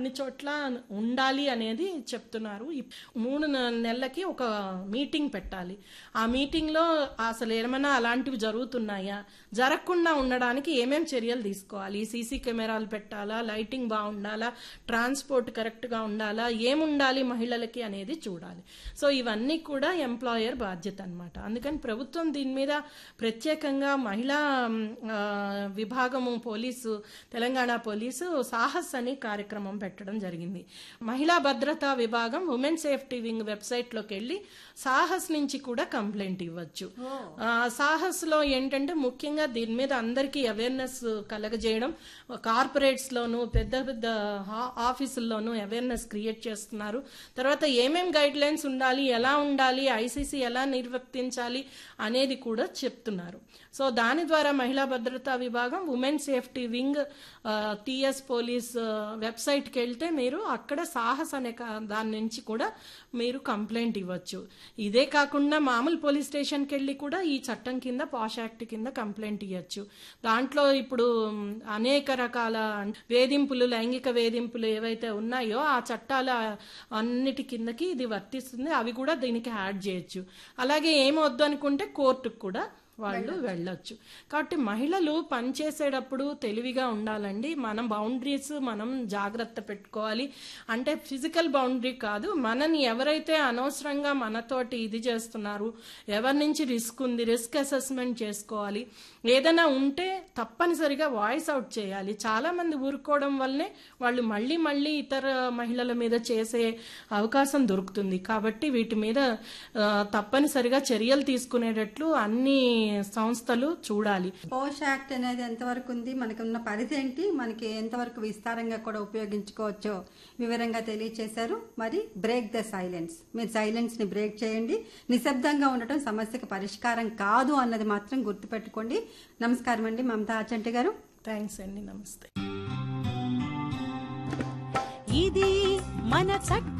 అన్ని చోట్ల ఉండాలి అనేది చెప్తున్నారు ఈ మూడు నె- నెలలకి ఒక మీటింగ్ పెట్టాలి ఆ మీటింగ్ లో అసలు ఏమైనా అలాంటివి జరుగుతున్నాయా జరగకుండా ఉండడానికి ఏమేం చర్యలు తీసుకోవాలి సీసీ కెమెరాలు పెట్టాలా లైటింగ్ బాగుండాలా ట్రాన్స్పోర్ట్ కరెక్ట్ గా ఉండాలా ఏముండాలి మహిళలకి అనేది చూడాలి సో ఇవన్నీ కూడా ఎంప్లాయర్ బాధ్యత అన్నమాట అందుకని ప్రభుత్వం దీని మీద ప్రత్యేకంగా మహిళా మ్, ఆ, విభాగము పోలీసు తెలంగాణ పోలీసు సాహస్ అని కార్యక్రమం పెట్టడం జరిగింది మహిళా భద్రతా విభాగం ఉమెన్ సేఫ్టీ వింగ్ వెబ్సైట్ లోకి వెళ్ళి సాహస్ నుంచి కూడా కంప్లైంట్ ఇవ్వచ్చు ఆ, సాహస్ లో ఏంటంటే ముఖ్యంగా దీని మీద అందరికీ అవేర్నెస్ కలగజేయడం కార్పొరేట్స్ లోను పెద్ద పెద్ద హా- ఆఫీసుల్లోనూ అవేర్నెస్ క్రియేట్ చేస్తున్నారు తర్వాత ఏమేం గైడ్ లైన్స్ ఉండాలి ఎలా ఉండాలి ఐసీసీ ఎలా నిర్వర్తించాలి అనేది కూడా చెప్తున్నారు సో దాని ద్వారా మహిళా భద్రతా విభాగం women safety wing T S police వెబ్సైట్కి వెళ్తే మీరు అక్కడ సాహస్ అనే కా- దాని నుంచి కూడా మీరు కంప్లైంట్ ఇవ్వచ్చు ఇదే కాకుండా మామూలు పోలీస్ స్టేషన్కి వెళ్ళి కూడా ఈ చట్టం కింద పాష్ యాక్ట్ కింద కంప్లైంట్ ఇవ్వచ్చు దాంట్లో ఇప్పుడు మ్, అనేక రకాల వేధింపులు లైంగిక వేధింపులు ఏవైతే ఉన్నాయో ఆ చట్టాల అన్నిటి కిందకి ఇది వర్తిస్తుంది అవి కూడా దీనికి యాడ్ చేయొచ్చు అలాగే ఏమొద్దు అనుకుంటే కోర్టుకు కూడా వాళ్ళు వెళ్ళొచ్చు కాబట్టి మహిళలు పనిచేసేటప్పుడు తెలివిగా ఉండాలండి మనం బౌండరీస్ మనం జాగ్రత్త పెట్టుకోవాలి అంటే ఫిజికల్ బౌండరీ కాదు మనని ఎవరైతే అనవసరంగా మనతోటి ఇది చేస్తున్నారు ఎవరి నుంచి రిస్క్ ఉంది రిస్క్ అసెస్మెంట్ చేసుకోవాలి ఏదైనా ఉంటే తప్పనిసరిగా వాయిస్ అవుట్ చేయాలి చాలా మంది ఊరుకోవడం వల్లనే వాళ్ళు మళ్ళీ మళ్ళీ ఇతర మహిళల మీద చేసే అవకాశం దొరుకుతుంది కాబట్టి వీటి మీద ఆ, తప్పనిసరిగా చర్యలు తీసుకునేటట్లు అన్ని సంస్థలు చూడాలి పోష్ యాక్ట్ అనేది ఎంతవరకు ఉంది మనకి ఉన్న పరిధి ఏంటి మనకి ఎంతవరకు విస్తారంగా కూడా ఉపయోగించుకోవచ్చో వివరంగా తెలియచేశారు మరి బ్రేక్ ద సైలెన్స్ మీరు సైలెన్స్ ని బ్రేక్ చేయండి నిశ్శబ్దంగా ఉండటం సమస్యకు పరిష్కారం కాదు అన్నది మాత్రం గుర్తుపెట్టుకోండి నమస్కారం అండి మమతా అచంటి గారు థ్యాంక్స్ అండి నమస్తే ఇది మన చట్ట